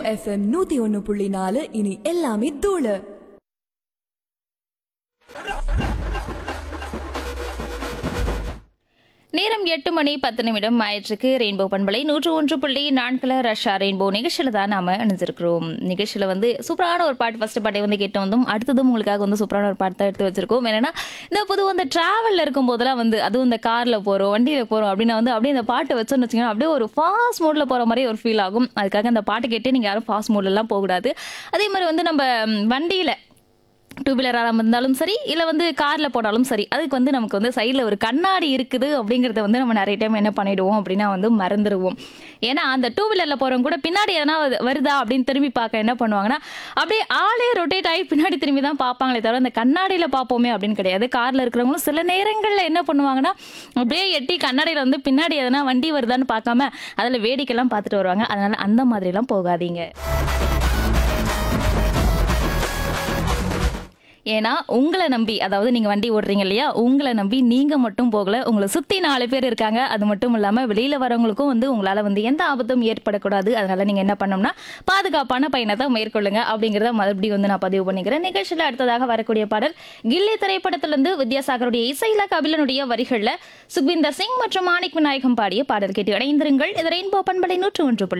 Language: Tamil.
எஃப்எம் நூத்தி ஒன்னு புள்ளி நாலு இனி எல்லாமே தூளு நேரம் எட்டு மணி பத்து நிமிடம் ஆயிற்றுக்கு ரெயின்போ பண்பலை நூற்று ஒன்று புள்ளி நான்குல ரஷ்யா ரெயின்போ நிகழ்ச்சியில் தான் நாம இணைஞ்சிருக்கிறோம் நிகழ்ச்சியில் வந்து சூப்பரான ஒரு பாட்டு ஃபர்ஸ்ட் பாட்டை வந்து கேட்டு வந்தோம் அடுத்ததும் உங்களுக்காக வந்து சூப்பரான ஒரு பாட்டு தான் எடுத்து வச்சிருக்கோம் என்னன்னா இந்த பொதுவாக இந்த டிராவலில் இருக்கும் போதெல்லாம் வந்து அதுவும் இந்த காரில் போகிறோம் வண்டியில் போகிறோம் அப்படின்னு வந்து அப்படியே இந்த பாட்டு வச்சோன்னு வச்சுக்கோங்க அப்படியே ஒரு ஃபாஸ்ட் மோடில் போகிற மாதிரி ஒரு ஃபீல் ஆகும் அதுக்காக அந்த பாட்டு கேட்டு நீங்கள் யாரும் ஃபாஸ்ட் மோட்லலாம் போகக்கூடாது அதே மாதிரி வந்து நம்ம வண்டியில் டூ வீலராக இருந்தாலும் சரி இல்லை வந்து காரில் போனாலும் சரி அதுக்கு வந்து நமக்கு வந்து சைடில் ஒரு கண்ணாடி இருக்குது அப்படிங்கிறத வந்து நம்ம நிறைய டைம் என்ன பண்ணிடுவோம் அப்படின்னா வந்து மறந்துடுவோம் ஏன்னா அந்த டூ வீலரில் போகிறவங்க கூட பின்னாடி எதனா வருது- வருதா அப்படின்னு திரும்பி பார்க்க என்ன பண்ணுவாங்கன்னா அப்படியே ஆளே ரொட்டேட் ஆகி பின்னாடி திரும்பி தான் பார்ப்பாங்களே தவிர அந்த கண்ணாடியில் பார்ப்போமே அப்படின்னு கிடையாது காரில் இருக்கிறவங்களும் சில நேரங்களில் என்ன பண்ணுவாங்கன்னா அப்படியே எட்டி கண்ணாடியில் வந்து பின்னாடி எதனா வண்டி வருதான்னு பார்க்காம அதில் வேடிக்கைலாம் பார்த்துட்டு வருவாங்க அதனால அந்த மாதிரிலாம் போகாதீங்க ஏன்னா உங்களை நம்பி அதாவது நீங்க வண்டி ஓடுறீங்க இல்லையா உங்களை நம்பி நீங்க மட்டும் போகல உங்களை சுத்தி நாலு பேர் இருக்காங்க அது மட்டும் இல்லாம வெளியில வரவங்களுக்கும் வந்து உங்களால வந்து எந்த ஆபத்தும் ஏற்படக்கூடாது அதனால நீங்க என்ன பண்ணணும்னா பாதுகாப்பான பயணத்தை மேற்கொள்ளுங்க அப்படிங்கறத மறுபடியும் வந்து நான் பதிவு பண்ணிக்கிறேன் நிகழ்ச்சியில அடுத்ததாக வரக்கூடிய பாடல் கில்லி திரைப்படத்திலிருந்து வித்யாசாகருடைய இசையில கபிலனுடைய வரிகள்ல சுக்விந்தர் சிங் மற்றும் மாணிக் விநாயகம் பாடிய பாடல் கேட்டு இணைந்திருங்கள் இது ரெயின்போ பண்பலை நூற்று ஒன்று புள்ளி